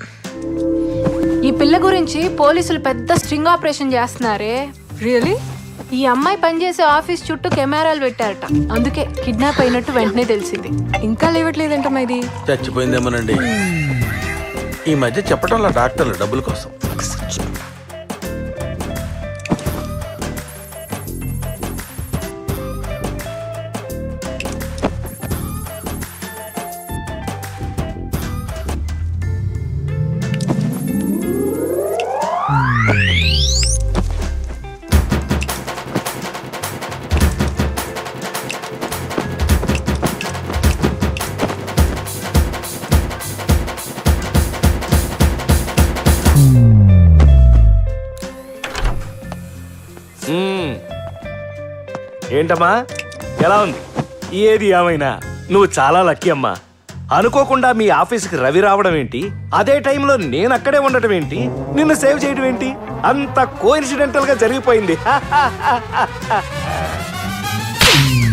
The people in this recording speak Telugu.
ఈ పిల్ల గురించి పోలీసులు పెద్ద స్ట్రింగ్ ఆపరేషన్ చేస్తున్నారే రియలీ ఈ అమ్మాయి పనిచేసే ఆఫీస్ చుట్టూ కెమెరాలు పెట్టారట అందుకే కిడ్నాప్ అయినట్టు వెంటనే తెలిసింది ఇంకా లేవట్లేదంటమ్మా ఇది చచ్చిపోయిందేమోనండి ఈ మధ్య చెప్పడంలో డాక్టర్లు డబ్బుల కోసం మ్మ్. ఏంటమ్మా ఎలా ఉంది ఏది ఏమైనా నువ్వు చాలా లక్కీ అమ్మా అనుకోకుండా మీ ఆఫీస్కి రవి రావడం ఏంటి అదే టైంలో నేను అక్కడే ఉండటం ఏంటి నిన్ను సేవ్ చేయడం ఏంటి అంత కోఇన్సిడెంటల్ గా జరిగిపోయింది